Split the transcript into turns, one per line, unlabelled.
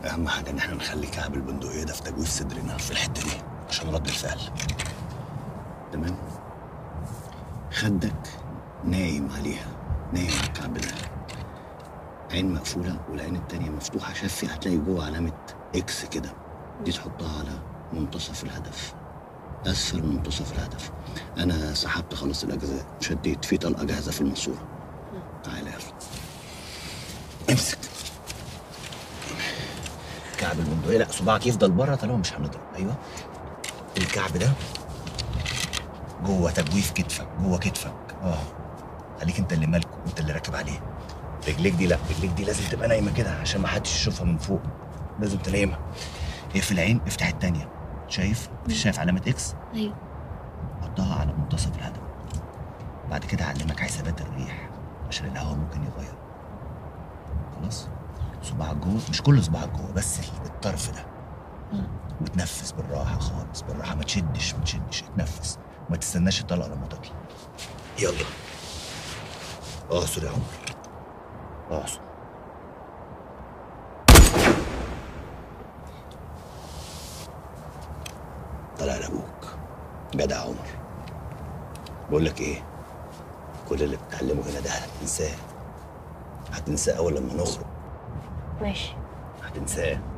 اهم حاجه ان احنا نخلي كعب البندقيه ده في تجويف صدرنا في الحته دي عشان رد الفعل تمام خدك نايم عليها نايم على الكعب ده عين مقفوله والعين التانيه مفتوحه شفي هتلاقي جوه علامه اكس كده دي تحطها على منتصف الهدف اسفل منتصف الهدف انا سحبت خلاص الاجزاء شديت في طلقه جاهزه في الماسوره تعالى يلا امسك كعب البندقيه لا صباعك يفضل بره طالما مش هنضرب ايوه الكعب ده جوه تجويف كتفك جوه كتفك اه خليك انت اللي مالكه انت اللي راكب عليه رجليك دي لا رجليك دي لازم تبقى نايمه كده عشان ما حدش يشوفها من فوق لازم تنيمها اقفل العين افتح التانية شايف مش شايف علامه اكس
ايوه
حطها على منتصف الهدف بعد كده اعلمك حسابات الريح عشان الهواء ممكن يغير خلاص صباعك جوه مش كل صباعك جوه بس الطرف ده وتنفس بالراحه خالص بالراحه ما تشدش ما تشدش اتنفس ما تستناش الطلقه لما تطلع يلا اعصر يا عمر اعصر طلع لابوك جدع يا عمر بقول لك ايه كل اللي بتتعلمه هنا ده هتنساه هتنساه اول لما نخرج
ماشي
هتنساه